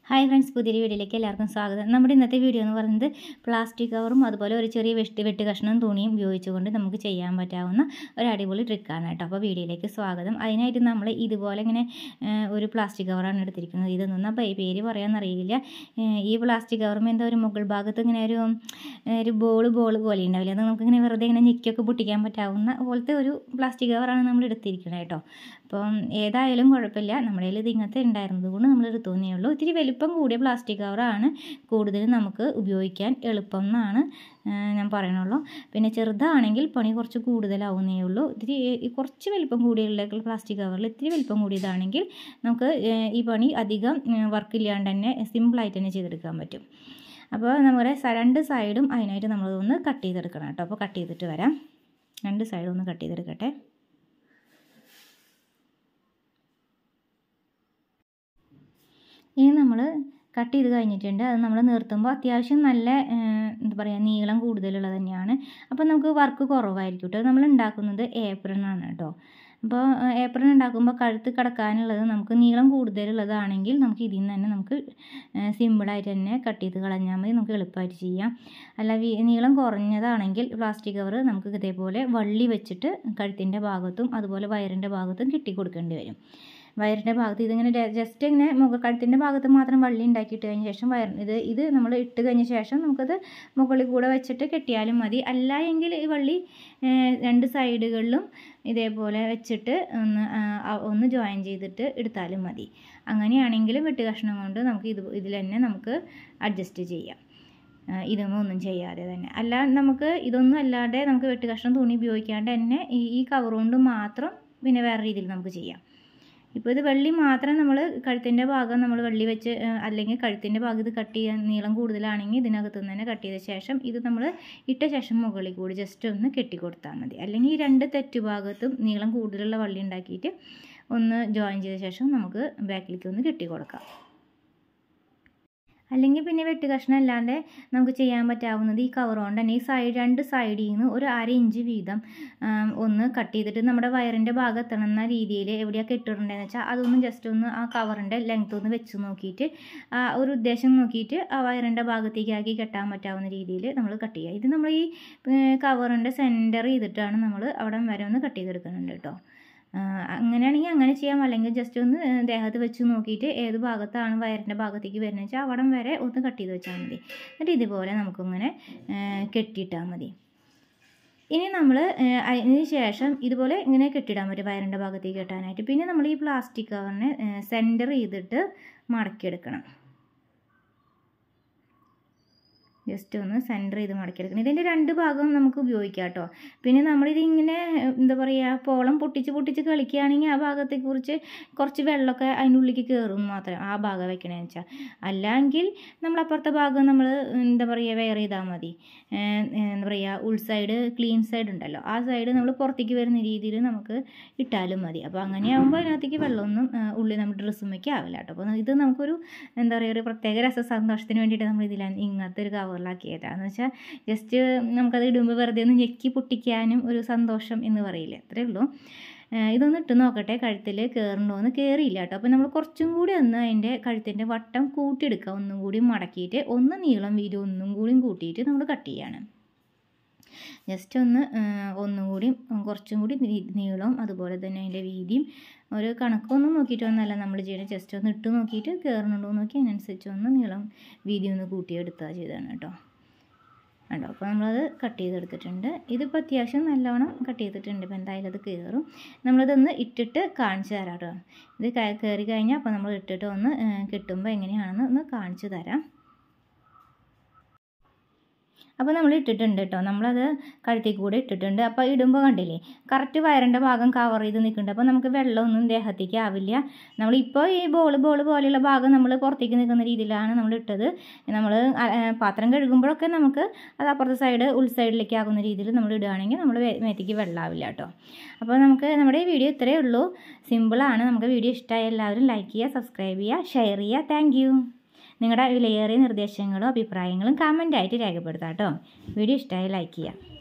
hi friends പുതിയൊരു വീഡിയോയിലേക്ക് എല്ലാവർക്കും സ്വാഗതം നമ്മുടെ ഇന്നത്തെ വീഡിയോ എന്ന് പറയുന്നത് പ്ലാസ്റ്റിക് കവറും അതുപോലെ ഒരു ചെറിയ വെട്ടി വെട്ട് കഷ്ണം തുണിയും ഉപയോഗിച്ചുകൊണ്ട് നമുക്ക് ചെയ്യാൻ പറ്റാവുന്ന ഒരു അടിപൊളി ട്രിക്കാണ് കേട്ടോ അപ്പോൾ വീഡിയോയിലേക്ക് സ്വാഗതം അതിനായിട്ട് നമ്മൾ ഇതുപോലെ ഇങ്ങനെ ഏഹ്, ഒരു പ്ലാസ്റ്റിക് കവറാണ് എടുത്തിരിക്കുന്നത് ഇതൊന്നും അപ്പോൾ ഈ പേര് പറയാമെന്നറിയില്ല ഏഹ്, ഈ പ്ലാസ്റ്റിക് കവറും എന്താ ഒരു മുകൾ ഭാഗത്ത് ഇങ്ങനെ ഒരു ഏഹ്, ഒരു ബോൾ ബോൾ പോലെ ഉണ്ടാവില്ല അത് നമുക്കിങ്ങനെ വെറുതെ ഇങ്ങനെ ഞെക്കിയൊക്കെ പൊട്ടിക്കാൻ പറ്റാവുന്ന പോലത്തെ ഒരു പ്ലാസ്റ്റിക് കവറാണ് നമ്മൾ എടുത്തിരിക്കുന്നത് കേട്ടോ അപ്പം ഏതായാലും കുഴപ്പമില്ല നമ്മുടെ കയ്യിൽ ഇത് ഇങ്ങനത്തെ ഉണ്ടായിരുന്നത് കൊണ്ട് നമ്മൾ എടുത്തുന്നേ ഉള്ളൂ ഇത്തിരി വലിപ്പം കൂടിയ പ്ലാസ്റ്റിക് കവറാണ് കൂടുതലും നമുക്ക് ഉപയോഗിക്കാൻ എളുപ്പം എന്നാണ് ആ, ഞാൻ പറയണുള്ളൂ പിന്നെ ചെറുതാണെങ്കിൽ പണി കുറച്ച് കൂടുതലാവുന്നേ ഉള്ളൂ ഇത്തിരി ഈ കുറച്ച് വലിപ്പം കൂടിയുള്ള പ്ലാസ്റ്റിക് കവറിൽ ഇത്തിരി വലിപ്പം കൂടിയതാണെങ്കിൽ നമുക്ക് ഏ, ഈ പണി അധികം വർക്ക് ഇല്ലാണ്ട് തന്നെ സിമ്പിളായിട്ട് തന്നെ ചെയ്തെടുക്കാൻ പറ്റും അപ്പോൾ നമ്മുടെ സ- രണ്ട് സൈഡും അതിനായിട്ട് നമ്മളതൊന്ന് കട്ട് ചെയ്തെടുക്കണം കേട്ടോ അപ്പോൾ കട്ട് ചെയ്തിട്ട് വരാം രണ്ട് സൈഡും ഒന്ന് കട്ട് ചെയ്തെടുക്കട്ടെ ഇനി നമ്മൾ കട്ട് ചെയ്ത് കഴിഞ്ഞിട്ടുണ്ട് അത് നമ്മൾ നിർത്തുമ്പോൾ അത്യാവശ്യം നല്ല ഏഹ്, എന്താ പറയുക നീളം കൂടുതലുള്ളത് തന്നെയാണ് അപ്പോൾ നമുക്ക് വർക്ക് കുറവായിരിക്കും കേട്ടോ നമ്മൾ ഉണ്ടാക്കുന്നത് ഏപ്രൺ ആണ് കേട്ടോ അപ്പോൾ ഏപ്രൺ ഉണ്ടാക്കുമ്പോൾ കഴുത്ത് കിടക്കാനുള്ളത് നമുക്ക് നീളം കൂടുതലുള്ളതാണെങ്കിൽ നമുക്ക് ഇതിൽ നിന്ന് തന്നെ നമുക്ക് സിമ്പിളായിട്ട് തന്നെ കട്ട് ചെയ്ത് കളഞ്ഞാൽ മതി നമുക്ക് എളുപ്പമായിട്ട് ചെയ്യാം അല്ല വീ- നീളം കുറഞ്ഞതാണെങ്കിൽ പ്ലാസ്റ്റിക് കവർ നമുക്ക് ഇതേപോലെ വള്ളി വെച്ചിട്ട് കഴുത്തിൻ്റെ ഭാഗത്തും അതുപോലെ വയറിൻ്റെ ഭാഗത്തും കെട്ടി കൊടുക്കേണ്ടി വരും വയറിൻ്റെ ഭാഗത്ത് ഇതിങ്ങനെ ജസ്റ്റ് ഇങ്ങനെ മുഖ കഴുത്തിൻ്റെ ഭാഗത്ത് മാത്രം വള്ളി ഉണ്ടാക്കിയിട്ട് കഴിഞ്ഞ ശേഷം വയർ ഇത് ഇത് നമ്മൾ ഇട്ട് കഴിഞ്ഞ ശേഷം നമുക്കത് മുകളിൽ കൂടെ വെച്ചിട്ട് കെട്ടിയാലും മതി അല്ല എങ്കിൽ ഈ വള്ളി ഏഹ്, രണ്ട് സൈഡുകളിലും ഇതേപോലെ വെച്ചിട്ട് ഒന്ന് ആ, ആ- ഒന്ന് ജോയിൻ ചെയ്തിട്ട് എടുത്താലും മതി അങ്ങനെയാണെങ്കിൽ വെട്ട് കഷ്ണം കൊണ്ട് നമുക്ക് ഇത് ഇതിൽ തന്നെ നമുക്ക് അഡ്ജസ്റ്റ് ചെയ്യാം ആ, ഇതൊന്നും ഒന്നും ചെയ്യാതെ തന്നെ അല്ല നമുക്ക് ഇതൊന്നും അല്ലാതെ നമുക്ക് വെട്ട് കഷ്ണം തുണി ഉപയോഗിക്കാണ്ട് തന്നെ ഈ ഈ കവർ കൊണ്ട് മാത്രം പിന്നെ വേറെ രീതിയിൽ നമുക്ക് ചെയ്യാം ഇപ്പോൾ ഇത് വെള്ളി മാത്രം നമ്മൾ കഴുത്തിൻ്റെ ഭാഗം നമ്മൾ വെള്ളി വെച്ച് ആ, അല്ലെങ്കിൽ കഴുത്തിൻ്റെ ഭാഗം ഇത് കട്ട് ചെയ്യാൻ നീളം കൂടുതലാണെങ്കിൽ ഇതിനകത്ത് നിന്ന് തന്നെ കട്ട് ചെയ്ത ശേഷം ഇത് നമ്മൾ ഇട്ട ശേഷം മുകളിൽ കൂടി ജസ്റ്റ് ഒന്ന് കെട്ടി കൊടുത്താൽ മതി അല്ലെങ്കിൽ ഈ രണ്ട് തെറ്റുഭാഗത്തും നീളം കൂടുതലുള്ള വള്ളി ഉണ്ടാക്കിയിട്ട് ഒന്ന് ജോയിൻ ചെയ്ത ശേഷം നമുക്ക് ബാക്കിലേക്ക് ഒന്ന് കെട്ടി കൊടുക്കാം അല്ലെങ്കിൽ പിന്നെ വെട്ട് കഷ്ണം അല്ലാണ്ട് നമുക്ക് ചെയ്യാൻ പറ്റാവുന്നത് ഈ കവർ കൊണ്ട് തന്നെ ഈ സൈഡ് രണ്ട് സൈഡിൽ നിന്ന് ഒരു അര ഇഞ്ച് വീതം ആം, ഒന്ന് കട്ട് ചെയ്തിട്ട് നമ്മുടെ വയറിൻ്റെ ഭാഗം എത്തണമെന്ന രീതിയിൽ എവിടെയാണ് കെട്ടിടേണ്ടതെന്ന് വെച്ചാൽ അതൊന്ന് ജസ്റ്റ് ഒന്ന് ആ കവറിൻ്റെ ലെങ്ത് ഒന്ന് വെച്ച് നോക്കിയിട്ട് ആ ഒരു ഉദ്ദേശം നോക്കിയിട്ട് ആ വയറിൻ്റെ ഭാഗത്തേക്ക് ആക്കി കെട്ടാൻ പറ്റാവുന്ന രീതിയിൽ നമ്മൾ കട്ട് ചെയ്യുക ഇത് നമ്മൾ ഈ കവറിൻ്റെ സെൻറ്റർ ചെയ്തിട്ടാണ് നമ്മൾ അവിടെ വരെ ഒന്ന് കട്ട് ചെയ്തെടുക്കുന്നുണ്ട് കേട്ടോ ആ, അങ്ങനെയാണെങ്കിൽ അങ്ങനെ ചെയ്യാം അല്ലെങ്കിൽ ജസ്റ്റ് ഒന്ന് ഏഹ്, ദേഹത്ത് വെച്ച് നോക്കിയിട്ട് ഏത് ഭാഗത്താണ് വയറിൻ്റെ ഭാഗത്തേക്ക് വരുന്നത് വെച്ചാൽ അവിടം വരെ ഒന്ന് കട്ട് ചെയ്ത് വെച്ചാൽ മതി എന്നിട്ട് ഇതുപോലെ നമുക്കിങ്ങനെ ഏഹ്, കെട്ടിയിട്ടാൽ മതി ഇനി നമ്മൾ അതിന് ശേഷം ഇതുപോലെ ഇങ്ങനെ കെട്ടിടാൻ പറ്റും വയറിൻ്റെ ഭാഗത്തേക്ക് കെട്ടാനായിട്ട് പിന്നെ നമ്മൾ ഈ പ്ലാസ്റ്റിക് കവറിനെ സെൻറ്റർ ചെയ്തിട്ട് മടക്കിയെടുക്കണം ജസ്റ്റ് ഒന്ന് സെൻറ്റർ ചെയ്ത് മടക്കിയെടുക്കണം ഇതിൻ്റെ രണ്ട് ഭാഗവും നമുക്ക് ഉപയോഗിക്കാം കേട്ടോ പിന്നെ നമ്മളിത് ഇങ്ങനെ ഏഹ്, എന്താ പറയുക പോളം പൊട്ടിച്ച് പൊട്ടിച്ച് കളിക്കുകയാണെങ്കിൽ ആ ഭാഗത്തെ കുറിച്ച് കുറച്ച് വെള്ളമൊക്കെ അതിൻ്റെ ഉള്ളിലേക്ക് കയറും മാത്രം ആ ഭാഗം വെക്കണമെന്ന് വെച്ചാൽ അല്ലെങ്കിൽ നമ്മൾ അപ്പുറത്തെ ഭാഗം നമ്മൾ എന്താ പറയുക വെയർ ചെയ്താൽ മതി ഏഹ്, എന്താ പറയുക ഉൾ സൈഡ് ക്ലീൻ സൈഡ് ഉണ്ടല്ലോ ആ സൈഡ് നമ്മൾ പുറത്തേക്ക് വരുന്ന രീതിയിൽ നമുക്ക് ഇട്ടാലും മതി അപ്പോൾ അങ്ങനെയാകുമ്പോൾ അതിനകത്തേക്ക് വെള്ളമൊന്നും ഏഹ്, ഉള്ളിൽ നമ്മുടെ ഡ്രസ്സുമൊക്കെ ആവില്ല കേട്ടോ അപ്പോൾ ഇത് നമുക്കൊരു എന്താ പറയുക ഒരു പ്രത്യേക രസ സന്തോഷത്തിന് വേണ്ടിയിട്ട് നമ്മൾ ഇതിൽ ഇങ്ങനത്തെ ഒരു കവറിലാക്കിയതാണ് എന്ന് വെച്ചാൽ ജസ്റ്റ് നമുക്കത് ഇടുമ്പോൾ വെറുതെ ഒന്ന് ഞെക്കി പൊട്ടിക്കാനും ഒരു സന്തോഷം എന്ന് പറയില്ലേ അത്രേ ഉള്ളൂ ഏഹ് ഇതൊന്ന് ഇട്ട് നോക്കട്ടെ കഴുത്തിൽ കയറുന്നുണ്ടോ എന്ന് കയറിയില്ല കേട്ടോ അപ്പോൾ നമ്മൾ കുറച്ചും കൂടി ഒന്ന് അതിൻ്റെ കഴുത്തിൻ്റെ വട്ടം കൂട്ടിയെടുക്കുക ഒന്നും കൂടി മടക്കിയിട്ട് ഒന്ന് നീളം വീതി ഒന്നും കൂടി കൂട്ടിയിട്ട് നമ്മൾ കട്ട് ചെയ്യാണ് ജസ്റ്റ് ഒന്ന് ഏഹ് ഒന്നും കൂടി കുറച്ചും കൂടി നീ- നീളവും അതുപോലെ തന്നെ അതിൻ്റെ വീതിയും ഒരു കണക്കൊന്നും നോക്കിയിട്ടൊന്നല്ല നമ്മൾ ചെയ്യണത് ജസ്റ്റ് ഒന്ന് ഇട്ട് നോക്കിയിട്ട് കയറുന്നുണ്ടോ എന്ന് നോക്കി അതിനനുസരിച്ച് ഒന്ന് നീളം വീതി ഒന്ന് കൂട്ടിയെടുത്താൽ ചെയ്തതാണ് കേട്ടോ കണ്ടോ അപ്പോൾ നമ്മളത് കട്ട് ചെയ്തെടുത്തിട്ടുണ്ട് ഇതിപ്പോൾ അത്യാവശ്യം നല്ലോണം കട്ട് ചെയ്തിട്ടുണ്ട് ഇപ്പോൾ എന്തായാലും അത് കയറും നമ്മളിതൊന്ന് ഇട്ടിട്ട് കാണിച്ചു തരാം കേട്ടോ ഇത് ക- കയറി കഴിഞ്ഞാൽ അപ്പോൾ നമ്മൾ ഇട്ടിട്ട് ഒന്ന് ഏഹ്, കിട്ടുമ്പോൾ എങ്ങനെയാണെന്ന് ഒന്ന് കാണിച്ചു തരാം അപ്പോൾ നമ്മൾ ഇട്ടിട്ടുണ്ട് കേട്ടോ നമ്മളത് കഴുത്തിൽ കൂടെ ഇട്ടിട്ടുണ്ട് അപ്പോൾ ഇടുമ്പോൾ കണ്ടില്ലേ കറക്റ്റ് വയറിൻ്റെ ഭാഗം കവർ ചെയ്ത് നിൽക്കുന്നുണ്ട് അപ്പോൾ നമുക്ക് വെള്ളമൊന്നും ദേഹത്തേക്ക് ആവില്ല നമ്മളിപ്പോൾ ഈ ബോൾ ബോൾ പോലെയുള്ള ഭാഗം നമ്മൾ പുറത്തേക്ക് നിൽക്കുന്ന രീതിയിലാണ് നമ്മൾ ഇട്ടത് നമ്മൾ പാത്രം കഴുകുമ്പോഴൊക്കെ നമുക്ക് അത് അപ്പുറത്തെ സൈഡ് ഉൾ സൈഡിലേക്ക് ആകുന്ന രീതിയിൽ നമ്മൾ ഇടുകയാണെങ്കിൽ നമ്മൾ മേത്തേക്ക് വെള്ളമാവില്ല കേട്ടോ അപ്പോൾ നമുക്ക് നമ്മുടെ ഈ വീഡിയോ ഇത്രയേ ഉള്ളൂ സിമ്പിളാണ് നമുക്ക് വീഡിയോ ഇഷ്ടമായ എല്ലാവരും ലൈക്ക് ചെയ്യുക സബ്സ്ക്രൈബ് ചെയ്യുക ഷെയർ ചെയ്യുക താങ്ക് നിങ്ങളുടെ വിലയേറിയ നിർദ്ദേശങ്ങളും അഭിപ്രായങ്ങളും കമൻ്റായിട്ട് രേഖപ്പെടുത്താം കേട്ടോ വീഡിയോ ഇഷ്ടമായി ലൈക്ക് ചെയ്യുക